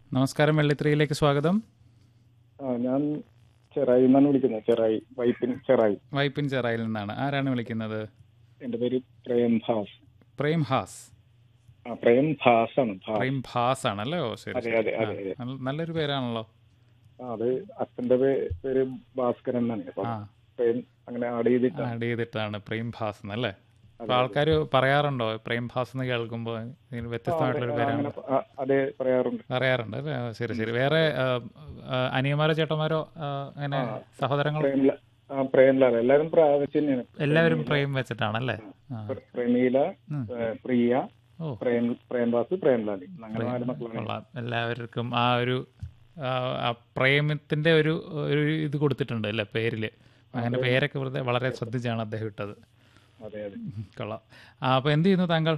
നമസ്കാരം വെള്ളിത്തിരയിലേക്ക് സ്വാഗതം ആ ഞാൻ ചെറായി എന്നാണ് വിളിക്കുന്നത് ചെറായി വൈപ്പിൻ ചെറായി വൈപ്പിൻ ചെറായിൽ നിന്നാണ് ആരാണ് വിളിക്കുന്നത് എന്റെ പേര് പ്രേം ഭാസ് പ്രേം ഹാസ് ആ പ്രേം ഭാസ് ആണ് ഭാസ് പ്രേം ഭാസ് ആണല്ലേ ഓ ശരി അതെ ശരി. അതെ അതെ ആ, അതെ നല്ല- നല്ലൊരു പേരാണല്ലോ ആ, അത് അച്ഛന്റെ പേ- പേര് ഭാസ്കരൻ എന്നാണ് അപ്പൊ ആ പ്രേം അങ്ങനെ ആഡ് ചെയ്തിട്ട് ആഡ് ചെയ്തിട്ടാണ് പ്രേം ഭാസ് എന്നല്ലേ അപ്പൊ ആൾക്കാർ പറയാറുണ്ടോ പ്രേം ഭാസ് എന്ന് കേൾക്കുമ്പോൾ ഇതിന് വ്യത്യസ്തമായിട്ടുള്ളൊരു പേരാണ് അങ്ങനെ ആ, അതെ പറയാറുണ്ട് പറയാറുണ്ട് അല്ലേ ആ, ശരി ശരി വേറെ ആ, ആ, അനിയന്മാരോ ചേട്ടന്മാരോ ആ, അങ്ങനെ സഹോദരങ്ങൾ പ്രേംല ആ പ്രേംലാൽ എല്ലാരും പ്രാവശ്യം തന്നെയാണ് എല്ലാവരും പ്രേം വെച്ചിട്ടാണല്ലേ ആ പ്ര- പ്രമീല ഉം. ഏ, പ്രിയ ഓ പ്രേം പ്രേംദാസ് പ്രേംലാൽ അങ്ങനെ നാല് മക്കളാണ് കൊള്ളാം എല്ലാവർക്കും ആ ഒരു ആ, ആ പ്രേമത്തിന്റെ ഒരു ഒരു ഇത് കൊടുത്തിട്ടുണ്ട് അല്ലേ പേരില് അങ്ങനെ പേരൊക്കെ വെറുതെ വളരെ ശ്രദ്ധിച്ചാണ് അദ്ദേഹം ഇട്ടത് അതെ അതെ ഉം, കൊള്ളാം ആ അപ്പൊ എന്ത് ചെയ്യുന്നു താങ്കൾ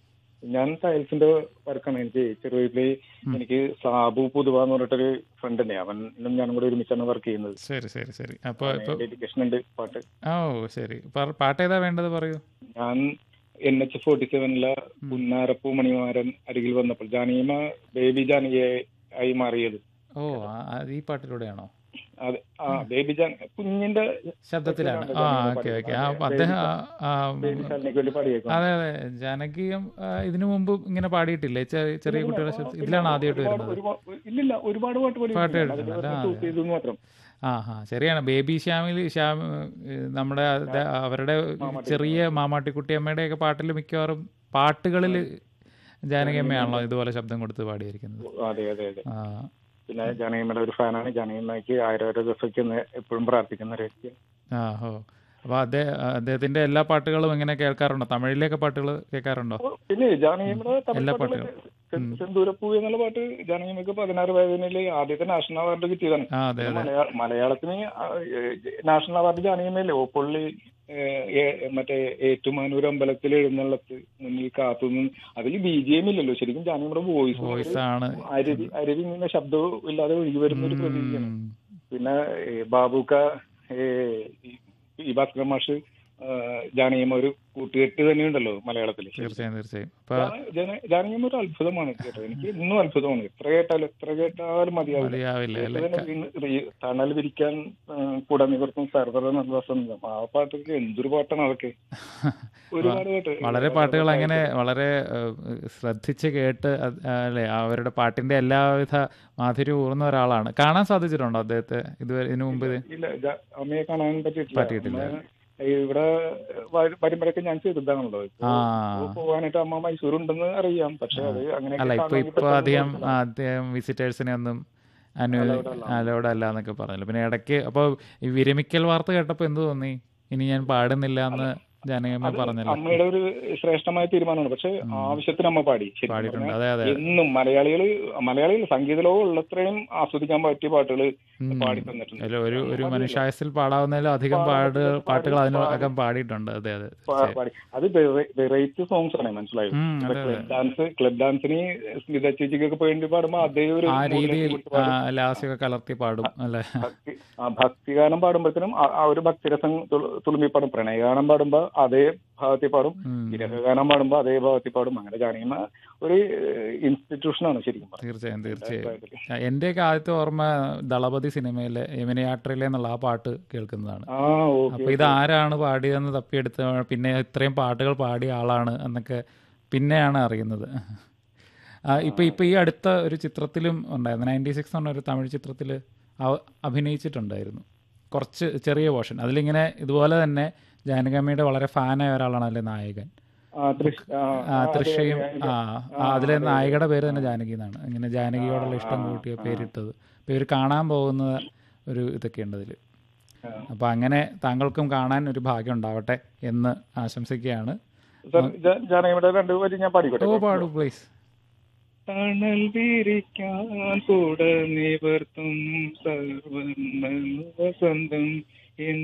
ഞാൻ ടൈൽസിന്റെ വർക്കാണ് എനിക്ക് ചെറുവീട്ടില് എനിക്ക് സാബു പുതുവ എന്ന് പറഞ്ഞിട്ടൊരു ഫ്രണ്ട് ഉണ്ട് അവനും ഞാനും കൂടെ ഒരുമിച്ചാണ് വർക്ക് ചെയ്യുന്നത് ശരി ശരി ശരി അപ്പൊ ഇപ്പൊ ഡെഡിക്കേഷൻ ഉണ്ട് പാട്ട് ഓ ശരി പറ- പാട്ട് ഏതാ വേണ്ടത് പറയൂ ഞാൻ എൻ എച്ച് ഫോർട്ടി സെവനിലെ പുന്നാരപ്പൂ മണിമാരൻ അരികിൽ വന്നപ്പോൾ ജാനീമ ബേബി ജാനകിയെ ആയി മാറിയത് ഓ ആ- ആ, ഈ പാട്ടിലൂടെയാണോ അത് ആ ബേബി ജാൻ കുഞ്ഞിന്റെ ശബ്ദത്തിലാണ് ആ ഓക്കെ ഓക്കെ ആ അപ്പൊ അദ്ദേഹം ആ- ആ, ബേബി ശാലിനിക്ക് വേണ്ടി പാടിയേക്കും അതെ അതെ ജാനകിയും ആ, ഇതിനു മുമ്പ് ഇങ്ങനെ പാടിയിട്ടില്ലേ ചെറിയ ചെറിയ കുട്ടികളുടെ ശബ്ദം ഇതിലാണ് ആദ്യമായിട്ട് ഒരുപാട് വരുന്നത് ഒരുപാട് ഇല്ലില്ല ഒരുപാട് പാട്ട് പാടി പാട്ട് അതിൽ കേട്ടിട്ടുണ്ട്. ഒരു ആ, shoot ചെയ്തു എന്ന് മാത്രം ആ ഹാ ശരിയാണ് ബേബി ശ്യാമിൽ ശ്യാം ഏഹ് നമ്മുടെ അത് അവരുടെ ചെറിയ മാമാട്ടിക്കുട്ടി അമ്മയുടെ ഒക്കെ പാട്ടിൽ മിക്കവാറും പാട്ടുകളിൽ ജാനകിയമ്മയാണല്ലോ ഇതുപോലെ ശബ്ദം കൊടുത്ത് പാടിയിരിക്കുന്നത് അതെ അതെ അതെ ആ പിന്നെ ജാനകിയമ്മയുടെ ഒരു ഫാനാണ് ജാനകിയമ്മയ്ക്ക് ആയിരം ആയിരം ദിവസമൊക്കെ ഒന്ന് എപ്പോഴും പ്രാർത്ഥിക്കുന്ന ഒരു വ്യക്തിയാണ് ആ ഹോ അപ്പോൾ അദ്ദേഹം അദ്ദേഹത്തിന്റെ എല്ലാ പാട്ടുകളും എങ്ങനെ കേൾക്കാറുണ്ടോ തമിഴിലേക്ക് പാട്ടുകൾ കേൾക്കാറുണ്ടോ ഓ, പിന്നെ ജാനകിയമ്മയുടെ എല്ലാ തമിഴ് പാട്ടുകൾ പാട്ടുകളും. സെ- സെന്തൂരപ്പൂ എന്നുള്ള പാട്ട് ജാനകിയമ്മക്ക് പതിനാറ് വയതിനില് ആദ്യത്തെ നാഷണൽ അവാർഡ് കിട്ടിയതാണ് ആ അതെ അതെ മലയാള മലയാളത്തിന് ആ, ഏ, നാഷണൽ അവാർഡ് ജാനകിയമ്മയല്ലേ ഓപ്പള്ളി ഏ, മറ്റേ ഏറ്റുമാനൂർ അമ്പലത്തിൽ എഴുന്നള്ളത്ത് മുന്നിൽ കാത്തുനിന്ന് അതിൽ ബി ജി എം ഇല്ലല്ലോ ശരിക്കും ജാനകിയുടെ വോയിസ് വോയിസ് ആണ് അരുവി അരുവി ഇങ്ങനെ ശബ്ദവും ഇല്ലാതെ ഒഴുകി വരുന്ന ഒരു പ്രതീതിയാണ് ഉം. പിന്നെ ഏ, ബാബുക്ക ഏ, ഈ- ഈ ഭാസ്കർ മാഷ് ആ, ജാനകിയമ്മ ഒരു കൂട്ടുകെട്ട് തന്നെയുണ്ടല്ലോ മലയാളത്തിൽ തീർച്ചയായും തീർച്ചയായും അപ്പൊ ജാനകിയമ്മ ഒരു അത്ഭുതമാണ് കേട്ടോ എനിക്ക് ഇന്നും അത്ഭുതമാണ് എത്ര കേട്ടാലും എത്ര കേട്ടാലും മതിയാവില്ല മതിയാവില്ല അല്ലേ ഇതിനെ വീണ് റീ- തണൽ വിരിക്കാൻ ആ, കുട നിവർത്തും സർവ്വത നിർവസം ആ പാട്ടൊക്കെ എന്തൊരു പാട്ടാണ് അതൊക്കെ ഒരുപാട് പാട്ട് വളരെ പാട്ടുകൾ അങ്ങനെ വളരെ ഏഹ്, ശ്രദ്ധിച്ച് കേട്ട് അത്, ആ, അല്ലേ അവരുടെ പാട്ടിന്റെ എല്ലാവിധ മാധുര്യം ഊർന്ന ഒരാളാണ് കാണാൻ സാധിച്ചിട്ടുണ്ടോ അദ്ദേഹത്തെ ഇതുവരെ ഇതിനു മുമ്പ് ഇത് ഇല്ല ജ- അമ്മയെ കാണാൻ പറ്റിയിട്ടില്ല പറ്റിയിട്ടില്ല. അമ്മ ഇവിടെ വ- വരുമ്പോഴൊക്കെ ഞാൻ ചെയ്തതാണല്ലോ ഇപ്പൊ ആ പോകാനായിട്ട് അമ്മ മൈസൂർ ഉണ്ടെന്ന് അറിയാം പക്ഷെ അത് അങ്ങനെ അല്ല ഇപ്പൊ ഇപ്പൊ അധികം ആ, അദ്ദേഹം വിസിറ്റേഴ്സിനെ ഒന്നും അനു അലോഡ് അല്ല എന്നൊക്കെ പറഞ്ഞല്ലോ പിന്നെ ഇടയ്ക്ക് അപ്പൊ ഈ വിരമിക്കൽ വാർത്ത കേട്ടപ്പോ എന്ത് തോന്നി ഇനി ഞാൻ പാടുന്നില്ല എന്ന് ജാനകിയമ്മ പറഞ്ഞല്ലോ അമ്മയുടെ ഒരു ശ്രേഷ്ഠമായ തീരുമാനമാണ് പക്ഷെ ആവശ്യത്തിന് അമ്മ പാടി ശരിക്കും പാടിയിട്ടുണ്ട് പറഞ്ഞാൽ അതെ അതെ എന്നും മലയാളികള് മലയാളികൾ സംഗീത ലോകം ഉള്ളത്രയും ആസ്വദിക്കാൻ പറ്റിയ പാട്ടുകൾ ഉം. പാടി തന്നിട്ടുണ്ട് അല്ല ഒരു ഒരു മനുഷ്യായുസിൽ പാടാവുന്നതിലും അധികം പാട് പാട്ടുകൾ അതിനകം പാടിയിട്ടുണ്ട് അതെ അതെ പാ- പാടി അത് വെറൈറ്റി സോങ്സ് ആണ് മനസ്സിലായോ ഉം, അതെ അതെ ക്ലബ് ഡാൻസ് ക്ലബ് ഡാൻസിന് സ്മിത ചേച്ചിക്കൊക്കെ വേണ്ടി പാടുമ്പോ അതേ ഒരു ആ മൂഡിലേക്ക് രീതിയിൽ കൊടുത്ത് പാടും. ലാസ്യമൊക്കെ കലർത്തി പാടും അല്ലെ ഭക്തി ആ ഭക്തിഗാനം പാടുമ്പോഴത്തേനും ആ- ആ ഒരു ഭക്തിരസം തുളു- തുളുമ്പി പാടും പ്രണയഗാനം പാടുമ്പോ അതേ ഭാഗത്തിൽ പാടും വിരഹഗാനം പാടുമ്പോ അതേ ഭാഗത്തിൽ പാടും അങ്ങനെ കാണിക്കുന്ന ഒരു ഇൻസ്റ്റിറ്റ്യൂഷനാണ് ശരിക്കും പറഞ്ഞാൽ തീർച്ചയായും തീർച്ചയായും ആ, എന്റെയൊക്കെ ആദ്യത്തെ ഓർമ്മ ദളപതി സിനിമയിലെ യമുനയാത്രയിലെ എന്നുള്ള ആ പാട്ട് കേൾക്കുന്നതാണ് ആ ഓക്കെ അപ്പൊ ഇത് ആരാണ് പാടിയതെന്ന് തപ്പിയെടുത്ത് പിന്നെ ഇത്രയും പാട്ടുകൾ പാടിയ ആളാണ് എന്നൊക്കെ പിന്നെയാണ് അറിയുന്നത് ആ, ഇപ്പൊ ഇപ്പൊ ഈ അടുത്ത ഒരു ചിത്രത്തിലും ഉണ്ടായിരുന്നു നയൻറ്റി സിക്സ് എന്ന ഒരു തമിഴ് ചിത്രത്തിൽ അഭിനയിച്ചിട്ടുണ്ടായിരുന്നു കുറച്ച് ചെറിയ പോർഷൻ അതിലിങ്ങനെ ഇതുപോലെ തന്നെ ജാനകമ്മയുടെ വളരെ ഫാനായ ഒരാളാണ് അതിലെ നായകൻ ആ തൃശ് ആ, ആ അതെ, തൃശയും അതെ, ആ ആ, അതിലെ നായികയുടെ പേര് തന്നെ ജാനകി എന്നാണ് ഇങ്ങനെ ജാനകിയോടുള്ള ഇഷ്ടം കൂട്ടിയ പേരിട്ടത് അപ്പൊ ഇവർ കാണാൻ പോകുന്ന ഒരു ഇതൊക്കെ ഉണ്ട് അതിൽ ആ. അപ്പൊ അങ്ങനെ താങ്കൾക്കും കാണാൻ ഒരു ഭാഗ്യം ഉണ്ടാവട്ടെ എന്ന് ആശംസിക്കുകയാണ് സർ, ജ- ജാനകിയുടെ രണ്ട് വരി ഞാൻ പാടിക്കോട്ടെ ഓ പാടു പ്ലീസ് തണൽ വിരിക്കാൻ കൂട നിവർത്തും സർവ വസന്തം